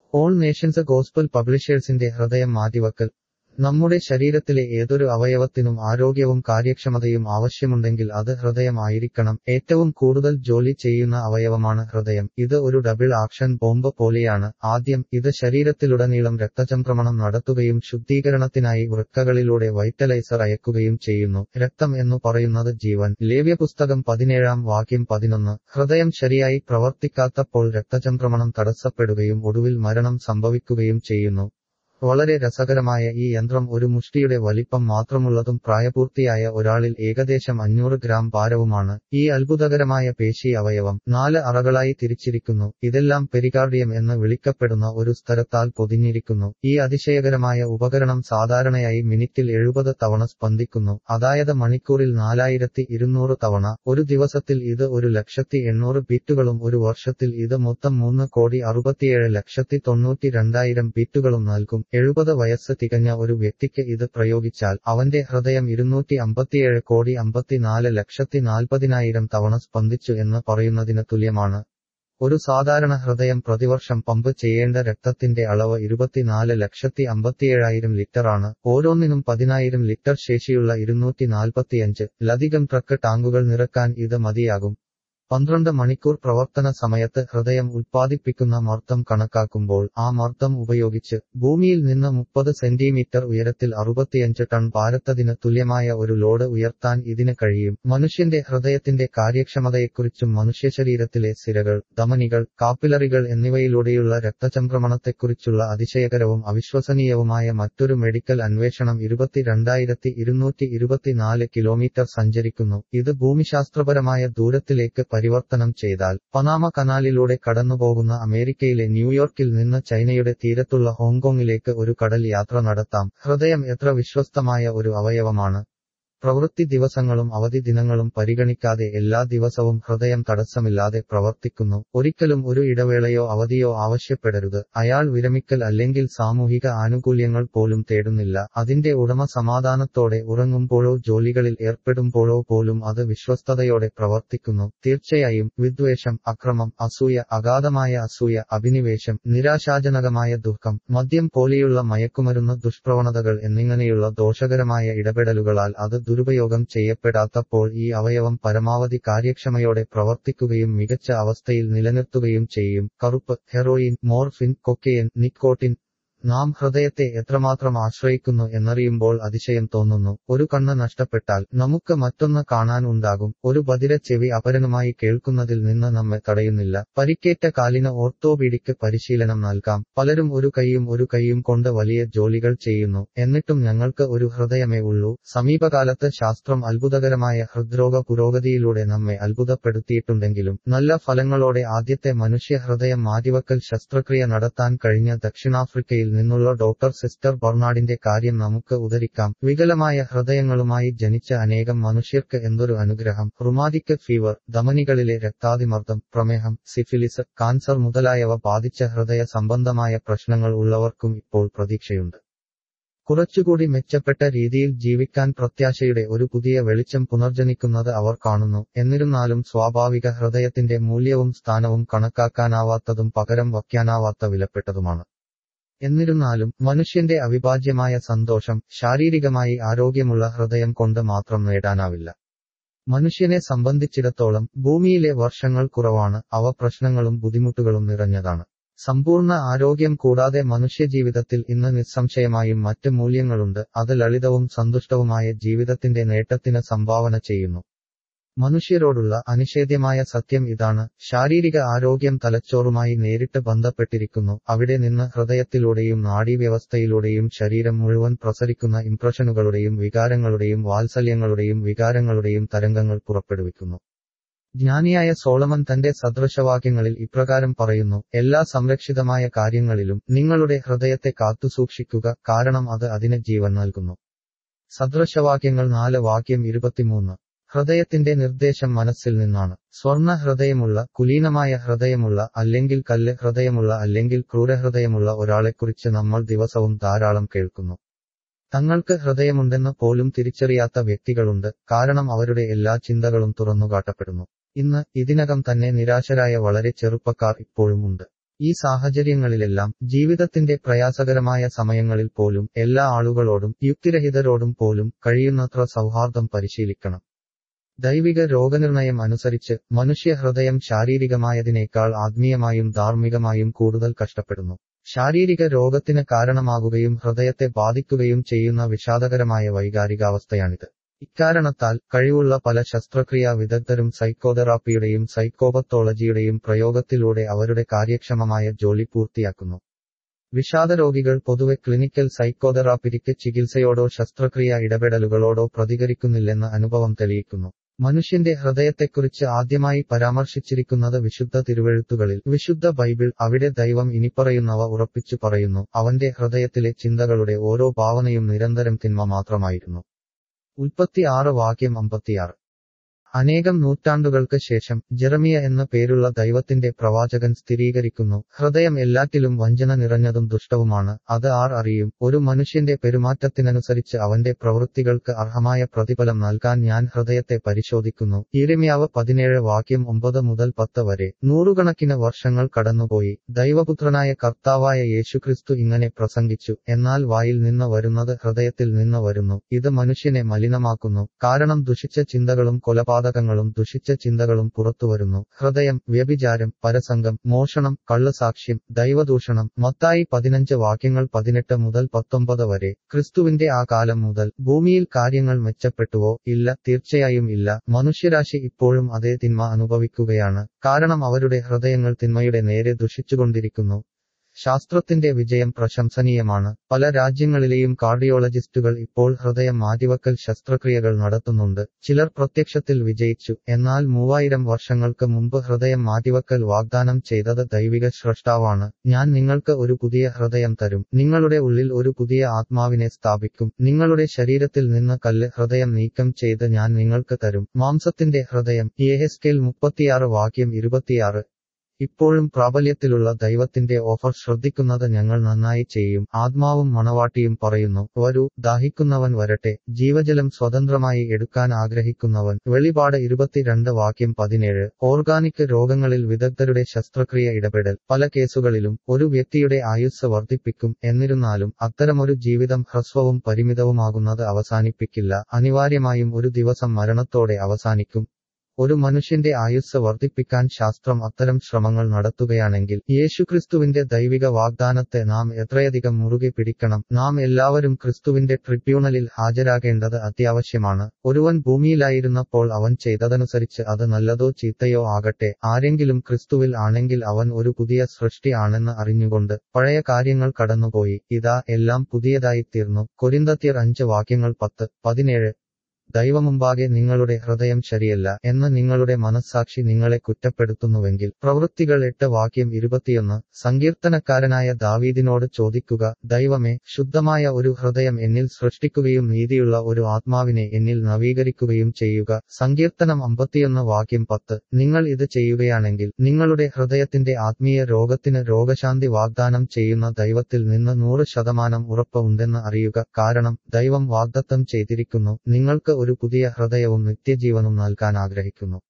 all Nations gospel പബ്ലിഷേഴ്സിന്റെ ഹൃദയം മാറ്റിവക്കൽ നമ്മുടെ ശരീരത്തിലെ ഏതൊരു അവയവത്തിനും ആരോഗ്യവും കാര്യക്ഷമതയും ആവശ്യമുണ്ടെങ്കിൽ അത് ഹൃദയം ആയിരിക്കണം ഏറ്റവും കൂടുതൽ ജോലി ചെയ്യുന്ന അവയവമാണ് ഹൃദയം ഇത് ഒരു ഡബിൾ ആക്ഷൻ ബോംബ് പോലെയാണ് ആദ്യം ഇത് ശരീരത്തിലുടനീളം രക്തചംക്രമണം നടത്തുകയും ശുദ്ധീകരണത്തിനായി വൃക്കകളിലൂടെ വൈറ്റലൈസർ അയക്കുകയും ചെയ്യുന്നു രക്തം എന്നു പറയുന്നത് ജീവൻ ലേവ്യ പുസ്തകം പതിനേഴാം വാക്യം പതിനൊന്ന് ഹൃദയം ശരിയായി പ്രവർത്തിക്കാത്തപ്പോൾ രക്തചംക്രമണം തടസ്സപ്പെടുകയും ഒടുവിൽ മരണം സംഭവിക്കുകയും ചെയ്യുന്നു വളരെ രസകരമായ ഈ യന്ത്രം ഒരു മുഷ്ടിയുടെ വലിപ്പം മാത്രമുള്ളതും പ്രായപൂർത്തിയായ ഒരാളിൽ ഏകദേശം അഞ്ഞൂറ് ഗ്രാം ഭാരവുമാണ് ഈ അത്ഭുതകരമായ പേശി അവയവം നാല് അറകളായി തിരിച്ചിരിക്കുന്നു ഇതെല്ലാം പെരികാർഡിയം എന്ന് വിളിക്കപ്പെടുന്ന ഒരു സ്ഥലത്താൽ പൊതിഞ്ഞിരിക്കുന്നു ഈ അതിശയകരമായ ഉപകരണം സാധാരണയായി മിനിറ്റിൽ എഴുപത് തവണ സ്പന്ദിക്കുന്നു അതായത് മണിക്കൂറിൽ നാലായിരത്തി ഇരുന്നൂറ് തവണ ഒരു ദിവസത്തിൽ ഇത് ഒരു ലക്ഷത്തി എണ്ണൂറ് ബീറ്റുകളും ഒരു വർഷത്തിൽ ഇത് മൊത്തം മൂന്ന് കോടി അറുപത്തിയേഴ് ലക്ഷത്തി തൊണ്ണൂറ്റി രണ്ടായിരം ബീറ്റുകളും നൽകും എഴുപത് വയസ്സ് തികഞ്ഞ ഒരു വ്യക്തിക്ക് ഇത് പ്രയോഗിച്ചാൽ അവന്റെ ഹൃദയം ഇരുന്നൂറ്റി അമ്പത്തിയേഴ് കോടി അമ്പത്തിനാല് ലക്ഷത്തി നാൽപ്പതിനായിരം തവണ സ്പന്ദിച്ചു എന്ന് പറയുന്നതിന് തുല്യമാണ് ഒരു സാധാരണ ഹൃദയം പ്രതിവർഷം പമ്പ് ചെയ്യേണ്ട രക്തത്തിന്റെ അളവ് ഇരുപത്തിനാല് ലക്ഷത്തി അമ്പത്തിയേഴായിരം ലിറ്ററാണ് ഓരോന്നിനും പതിനായിരം ലിറ്റർ ശേഷിയുള്ള ഇരുന്നൂറ്റി നാൽപ്പത്തിയഞ്ച് ലധികം ട്രക്ക് ടാങ്കുകൾ നിറക്കാൻ ഇത് മതിയാകും പന്ത്രണ്ട് മണിക്കൂർ പ്രവർത്തന സമയത്ത് ഹൃദയം ഉൽപ്പാദിപ്പിക്കുന്ന മർദ്ദം കണക്കാക്കുമ്പോൾ ആ മർദ്ദം ഉപയോഗിച്ച് ഭൂമിയിൽ നിന്ന് മുപ്പത് സെന്റിമീറ്റർ ഉയരത്തിൽ അറുപത്തിയഞ്ച് ടൺ ഭാരത്തതിന് തുല്യമായ ഒരു ലോഡ് ഉയർത്താൻ ഇതിന് കഴിയും മനുഷ്യന്റെ ഹൃദയത്തിന്റെ കാര്യക്ഷമതയെക്കുറിച്ചും മനുഷ്യശരീരത്തിലെ സിരകൾ ധമനികൾ കാപ്പിലറികൾ എന്നിവയിലൂടെയുള്ള രക്തചംക്രമണത്തെക്കുറിച്ചുള്ള അതിശയകരവും അവിശ്വസനീയവുമായ മറ്റൊരു മെഡിക്കൽ അന്വേഷണം ഇരുപത്തിരണ്ടായിരത്തി ഇരുന്നൂറ്റി ഇരുപത്തിനാല് കിലോമീറ്റർ സഞ്ചരിക്കുന്നു ഇത് ഭൂമിശാസ്ത്രപരമായ ദൂരത്തിലേക്ക് പരിവർത്തനം ചെയ്താൽ പനാമ കനാലിലൂടെ കടന്നുപോകുന്ന അമേരിക്കയിലെ ന്യൂയോർക്കിൽ നിന്ന് ചൈനയുടെ തീരത്തുള്ള ഹോങ്കോങ്ങിലേക്ക് ഒരു കടൽ യാത്ര നടത്താം ഹൃദയം എത്ര വിശ്വസ്തമായ ഒരു അവയവമാണ് പ്രവൃത്തി ദിവസങ്ങളും അവധി ദിനങ്ങളും പരിഗണിക്കാതെ എല്ലാ ദിവസവും ഹൃദയം തടസ്സമില്ലാതെ പ്രവർത്തിക്കുന്നു ഒരിക്കലും ഒരു ഇടവേളയോ അവധിയോ ആവശ്യപ്പെടരുത് അയാൾ വിരമിക്കൽ അല്ലെങ്കിൽ സാമൂഹിക ആനുകൂല്യങ്ങൾ പോലും തേടുന്നില്ല അതിന്റെ ഉടമ സമാധാനത്തോടെ ഉറങ്ങുമ്പോഴോ ജോലികളിൽ ഏർപ്പെടുമ്പോഴോ പോലും അത് വിശ്വസ്തയോടെ പ്രവർത്തിക്കുന്നു തീർച്ചയായും വിദ്വേഷം അക്രമം അസൂയ അഗാധമായ അസൂയ അഭിനിവേശം നിരാശാജനകമായ ദുഃഖം മദ്യം പോലെയുള്ള മയക്കുമരുന്ന് ദുഷ്പ്രവണതകൾ എന്നിങ്ങനെയുള്ള ദോഷകരമായ ഇടപെടലുകളാൽ അത് ദുരുപയോഗം ചെയ്യപ്പെടാത്തപ്പോൾ ഈ അവയവം പരമാവധി കാര്യക്ഷമയോടെ പ്രവർത്തിക്കുകയും മികച്ച അവസ്ഥയിൽ നിലനിർത്തുകയും ചെയ്യും കറുപ്പ് ഹെറോയിൻ മോർഫിൻ കൊക്കെയൻ നിക്കോട്ടിൻ നാം ഹൃദയത്തെ എത്രമാത്രം ആശ്രയിക്കുന്നു എന്നറിയുമ്പോൾ അതിശയം തോന്നുന്നു ഒരു കണ്ണ് നഷ്ടപ്പെട്ടാൽ നമുക്ക് മറ്റൊന്ന് കാണാൻ ഉണ്ടാകും ഒരു ബദിര ചെവി അപരനുമായി കേൾക്കുന്നതിൽ നിന്ന് നമ്മെ തടയുന്നില്ല പരിക്കേറ്റ കാലിന് ഓർത്തോപീഡിക്ക് പരിശീലനം നൽകാം പലരും ഒരു കൈയും ഒരു കൈയും കൊണ്ട് വലിയ ജോലികൾ ചെയ്യുന്നു എന്നിട്ടും ഞങ്ങൾക്ക് ഒരു ഹൃദയമേ ഉള്ളൂ സമീപകാലത്ത് ശാസ്ത്രം അത്ഭുതകരമായ ഹൃദ്രോഗ പുരോഗതിയിലൂടെ നമ്മെ അത്ഭുതപ്പെടുത്തിയിട്ടുണ്ടെങ്കിലും നല്ല ഫലങ്ങളോടെ ആദ്യത്തെ മനുഷ്യ ഹൃദയം മാറ്റിവക്കൽ ശസ്ത്രക്രിയ നടത്താൻ കഴിഞ്ഞ ദക്ഷിണാഫ്രിക്കയിൽ നിന്നുള്ള ഡോക്ടർ സിസ്റ്റർ ബർണാഡിന്റെ കാര്യം നമുക്ക് ഉദരിക്കാം വികലമായ ഹൃദയങ്ങളുമായി ജനിച്ച അനേകം മനുഷ്യർക്ക് എന്തൊരു അനുഗ്രഹം റുമാറ്റിക് ഫീവർ ധമനികളിലെ രക്താതിമർദ്ദം പ്രമേഹം സിഫിലിസ് കാൻസർ മുതലായവ ബാധിച്ച ഹൃദയ സംബന്ധമായ പ്രശ്നങ്ങൾ ഉള്ളവർക്കും ഇപ്പോൾ പ്രതീക്ഷയുണ്ട് കുറച്ചുകൂടി മെച്ചപ്പെട്ട രീതിയിൽ ജീവിക്കാൻ പ്രത്യാശയുടെ ഒരു പുതിയ വെളിച്ചം പുനർജനിക്കുന്നത് അവർ കാണുന്നു എന്നിരുന്നാലും സ്വാഭാവിക ഹൃദയത്തിന്റെ മൂല്യവും സ്ഥാനവും കണക്കാക്കാനാവാത്തതും പകരം വയ്ക്കാനാവാത്ത വിലപ്പെട്ടതുമാണ് എന്നിരുന്നാലും മനുഷ്യന്റെ അവിഭാജ്യമായ സന്തോഷം ശാരീരികമായി ആരോഗ്യമുള്ള ഹൃദയം കൊണ്ട് മാത്രം നേടാനാവില്ല മനുഷ്യനെ സംബന്ധിച്ചിടത്തോളം ഭൂമിയിലെ വർഷങ്ങൾ കുറവാണ് അവ പ്രശ്നങ്ങളും ബുദ്ധിമുട്ടുകളും നിറഞ്ഞതാണ് സമ്പൂർണ്ണ ആരോഗ്യം കൂടാതെ മനുഷ്യജീവിതത്തിൽ ഇന്ന് നിസ്സംശയമായും മറ്റ് മൂല്യങ്ങളുണ്ട് അത് ലളിതവും സന്തുഷ്ടവുമായ ജീവിതത്തിന്റെ നേട്ടത്തിന് സംഭാവന ചെയ്യുന്നു മനുഷ്യരോടുള്ള അനിഷേധ്യമായ സത്യം ഇതാണ് ശാരീരിക ആരോഗ്യം തലച്ചോറുമായി നേരിട്ട് ബന്ധപ്പെട്ടിരിക്കുന്നു അവിടെ നിന്ന് ഹൃദയത്തിലൂടെയും നാഡീവ്യവസ്ഥയിലൂടെയും ശരീരം മുഴുവൻ പ്രസരിക്കുന്ന ഇംപ്രഷനുകളുടെയും വികാരങ്ങളുടെയും വാത്സല്യങ്ങളുടെയും വികാരങ്ങളുടെയും തരംഗങ്ങൾ പുറപ്പെടുവിക്കുന്നു ജ്ഞാനിയായ സോളമൻ തന്റെ സദൃശവാക്യങ്ങളിൽ ഇപ്രകാരം പറയുന്നു എല്ലാ സംരക്ഷിതമായ കാര്യങ്ങളിലും നിങ്ങളുടെ ഹൃദയത്തെ കാത്തുസൂക്ഷിക്കുക കാരണം അത് അതിന് ജീവൻ നൽകുന്നു സദൃശവാക്യങ്ങൾ നാല് വാക്യം ഇരുപത്തിമൂന്ന് ഹൃദയത്തിന്റെ നിർദ്ദേശം മനസ്സിൽ നിന്നാണ് സ്വർണ്ണ ഹൃദയമുള്ള കുലീനമായ ഹൃദയമുള്ള അല്ലെങ്കിൽ കല്ല് ഹൃദയമുള്ള അല്ലെങ്കിൽ ക്രൂരഹൃദയമുള്ള ഒരാളെക്കുറിച്ച് നമ്മൾ ദിവസവും ധാരാളം കേൾക്കുന്നു തങ്ങൾക്ക് ഹൃദയമുണ്ടെന്ന് പോലും തിരിച്ചറിയാത്ത വ്യക്തികളുണ്ട് കാരണം അവരുടെ എല്ലാ ചിന്തകളും തുറന്നുകാട്ടപ്പെടുന്നു ഇന്ന് ഇതിനകം തന്നെ നിരാശരായ വളരെ ചെറുപ്പക്കാർ ഇപ്പോഴും ഉണ്ട് ഈ സാഹചര്യങ്ങളിലെല്ലാം ജീവിതത്തിന്റെ പ്രയാസകരമായ സമയങ്ങളിൽ പോലും എല്ലാ ആളുകളോടും യുക്തിരഹിതരോടും പോലും കഴിയുന്നത്ര സൗഹാർദ്ദം പരിശീലിക്കണം ദൈവിക രോഗനിർണയം അനുസരിച്ച് മനുഷ്യ ഹൃദയം ശാരീരികമായതിനേക്കാൾ ആത്മീയമായും ധാർമ്മികമായും കൂടുതൽ കഷ്ടപ്പെടുന്നു ശാരീരിക രോഗത്തിന് കാരണമാകുകയും ഹൃദയത്തെ ബാധിക്കുകയും ചെയ്യുന്ന വിഷാദകരമായ വൈകാരികാവസ്ഥയാണിത് ഇക്കാരണത്താൽ കഴിവുള്ള പല ശസ്ത്രക്രിയാ വിദഗ്ധരും സൈക്കോതെറാപ്പിയുടെയും സൈക്കോപത്തോളജിയുടെയും പ്രയോഗത്തിലൂടെ അവരുടെ കാര്യക്ഷമമായ ജോലി പൂർത്തിയാക്കുന്നു വിഷാദരോഗികൾ പൊതുവെ ക്ലിനിക്കൽ സൈക്കോതെറാപ്പിക്ക് ചികിത്സയോടോ ശസ്ത്രക്രിയ ഇടപെടലുകളോടോ പ്രതികരിക്കുന്നില്ലെന്ന് അനുഭവം തെളിയിക്കുന്നു മനുഷ്യന്റെ ഹൃദയത്തെക്കുറിച്ച് ആദ്യമായി പരാമർശിച്ചിരിക്കുന്നത് വിശുദ്ധ തിരുവെഴുത്തുകളിൽ വിശുദ്ധ ബൈബിൾ അവിടെ ദൈവം ഇനിപ്പറയുന്നവ ഉറപ്പിച്ചു പറയുന്നു അവന്റെ ഹൃദയത്തിലെ ചിന്തകളുടെ ഓരോ ഭാവനയും നിരന്തരം തിന്മ മാത്രമായിരുന്നു ഉൽപ്പത്തി ആറ് വാക്യം അമ്പത്തിയാറ് അനേകം നൂറ്റാണ്ടുകൾക്ക് ശേഷം ജെറമിയ എന്ന പേരുള്ള ദൈവത്തിന്റെ പ്രവാചകൻ സ്ഥിരീകരിക്കുന്നു ഹൃദയം എല്ലാറ്റിലും വഞ്ചന നിറഞ്ഞതും ദുഷ്ടവുമാണ് അത് ആർ അറിയും ഒരു മനുഷ്യന്റെ പെരുമാറ്റത്തിനനുസരിച്ച് അവന്റെ പ്രവൃത്തികൾക്ക് അർഹമായ പ്രതിഫലം നൽകാൻ ഞാൻ ഹൃദയത്തെ പരിശോധിക്കുന്നു ഈരമ്യാവ് പതിനേഴ് വാക്യം ഒമ്പത് മുതൽ പത്ത് വരെ നൂറുകണക്കിന് വർഷങ്ങൾ കടന്നുപോയി ദൈവപുത്രനായ കർത്താവായ യേശുക്രിസ്തു ഇങ്ങനെ പ്രസംഗിച്ചു എന്നാൽ വായിൽ നിന്ന് വരുന്നത് ഹൃദയത്തിൽ നിന്ന് വരുന്നു ഇത് മനുഷ്യനെ മലിനമാക്കുന്നു കാരണം ദുഷിച്ച ചിന്തകളും കൊലപാതക കൊലപാതകങ്ങളും ദുഷിച്ച ചിന്തകളും പുറത്തുവരുന്നു ഹൃദയം വ്യഭിചാരം പരസംഗം മോഷണം കള്ളുസാക്ഷ്യം ദൈവദൂഷണം മത്തായി പതിനഞ്ച് വാക്യങ്ങൾ പതിനെട്ട് മുതൽ പത്തൊമ്പത് വരെ ക്രിസ്തുവിന്റെ ആ കാലം മുതൽ ഭൂമിയിൽ കാര്യങ്ങൾ മെച്ചപ്പെട്ടുവോ ഇല്ല തീർച്ചയായും ഇല്ല മനുഷ്യരാശി ഇപ്പോഴും അതേ തിന്മ അനുഭവിക്കുകയാണ് കാരണം അവരുടെ ഹൃദയങ്ങൾ തിന്മയുടെ നേരെ ദുഷിച്ചുകൊണ്ടിരിക്കുന്നു ശാസ്ത്രത്തിന്റെ വിജയം പ്രശംസനീയമാണ് പല രാജ്യങ്ങളിലെയും കാർഡിയോളജിസ്റ്റുകൾ ഇപ്പോൾ ഹൃദയം മാറ്റിവക്കൽ ശസ്ത്രക്രിയകൾ നടത്തുന്നുണ്ട് ചിലർ പ്രത്യക്ഷത്തിൽ വിജയിച്ചു എന്നാൽ മൂവായിരം വർഷങ്ങൾക്ക് മുമ്പ് ഹൃദയം മാറ്റിവക്കൽ വാഗ്ദാനം ചെയ്തത് ദൈവിക സ്രഷ്ടാവാണ് ഞാൻ നിങ്ങൾക്ക് ഒരു പുതിയ ഹൃദയം തരും നിങ്ങളുടെ ഉള്ളിൽ ഒരു പുതിയ ആത്മാവിനെ സ്ഥാപിക്കും നിങ്ങളുടെ ശരീരത്തിൽ നിന്ന് കല്ല് ഹൃദയം നീക്കം ചെയ്ത് ഞാൻ നിങ്ങൾക്ക് തരും മാംസത്തിന്റെ ഹൃദയം യേഹെസ്കേൽ മുപ്പത്തിയാറ് വാക്യം ഇരുപത്തിയാറ് ഇപ്പോഴും പ്രാബല്യത്തിലുള്ള ദൈവത്തിന്റെ ഓഫർ ശ്രദ്ധിക്കുന്നത് ഞങ്ങൾ നന്നായി ചെയ്യും ആത്മാവും മണവാട്ടിയും പറയുന്നു വരൂ ദാഹിക്കുന്നവൻ വരട്ടെ ജീവജലം സ്വതന്ത്രമായി എടുക്കാൻ ആഗ്രഹിക്കുന്നവൻ വെളിപാട് ഇരുപത്തിരണ്ട് വാക്യം പതിനേഴ് ഓർഗാനിക് രോഗങ്ങളിൽ വിദഗ്ധരുടെ ശസ്ത്രക്രിയ ഇടപെടൽ പല കേസുകളിലും ഒരു വ്യക്തിയുടെ ആയുസ് വർദ്ധിപ്പിക്കും എന്നിരുന്നാലും അത്തരമൊരു ജീവിതം ഹ്രസ്വവും പരിമിതവുമാകുന്നത് അവസാനിപ്പിക്കില്ല അനിവാര്യമായും ഒരു ദിവസം മരണത്തോടെ അവസാനിക്കും ഒരു മനുഷ്യന്റെ ആയുസ് വർദ്ധിപ്പിക്കാൻ ശാസ്ത്രം അത്തരം ശ്രമങ്ങൾ നടത്തുകയാണെങ്കിൽ യേശുക്രിസ്തുവിന്റെ ദൈവിക വാഗ്ദാനത്തെ നാം എത്രയധികം മുറുകെ പിടിക്കണം നാം എല്ലാവരും ക്രിസ്തുവിന്റെ ട്രിബ്യൂണലിൽ ഹാജരാകേണ്ടത് അത്യാവശ്യമാണ് ഒരുവൻ ഭൂമിയിലായിരുന്നപ്പോൾ അവൻ ചെയ്തതനുസരിച്ച് അത് നല്ലതോ ചീത്തയോ ആകട്ടെ ആരെങ്കിലും ക്രിസ്തുവിൽ ആണെങ്കിൽ അവൻ ഒരു പുതിയ സൃഷ്ടി ആണെന്ന് അറിഞ്ഞുകൊണ്ട് പഴയ കാര്യങ്ങൾ കടന്നുപോയി ഇതാ എല്ലാം പുതിയതായി തീർന്നു കൊരിന്തത്യർ അഞ്ച് വാക്യങ്ങൾ പത്ത് പതിനേഴ് ദൈവമുമ്പാകെ നിങ്ങളുടെ ഹൃദയം ശരിയല്ല എന്ന് നിങ്ങളുടെ മനസ്സാക്ഷി നിങ്ങളെ കുറ്റപ്പെടുത്തുന്നുവെങ്കിൽ പ്രവൃത്തികൾ എട്ട് വാക്യം ഇരുപത്തിയൊന്ന് സങ്കീർത്തനക്കാരനായ ദാവീദിനോട് ചോദിക്കുക ദൈവമേ ശുദ്ധമായ ഒരു ഹൃദയം എന്നിൽ സൃഷ്ടിക്കുകയും നീതിയുള്ള ഒരു ആത്മാവിനെ എന്നിൽ നവീകരിക്കുകയും ചെയ്യുക സങ്കീർത്തനം അമ്പത്തിയൊന്ന് വാക്യം പത്ത് നിങ്ങൾ ഇത് ചെയ്യുകയാണെങ്കിൽ നിങ്ങളുടെ ഹൃദയത്തിന്റെ ആത്മീയ രോഗത്തിന് രോഗശാന്തി വാഗ്ദാനം ചെയ്യുന്ന ദൈവത്തിൽ നിന്ന് നൂറ് ശതമാനം ഉറപ്പ് ഉണ്ടെന്ന് അറിയുക കാരണം ദൈവം വാഗ്ദത്തം ചെയ്തിരിക്കുന്നു നിങ്ങൾക്ക് ഒരു പുതിയ ഹൃദയവും നിത്യജീവനും നൽകാൻ ആഗ്രഹിക്കുന്നു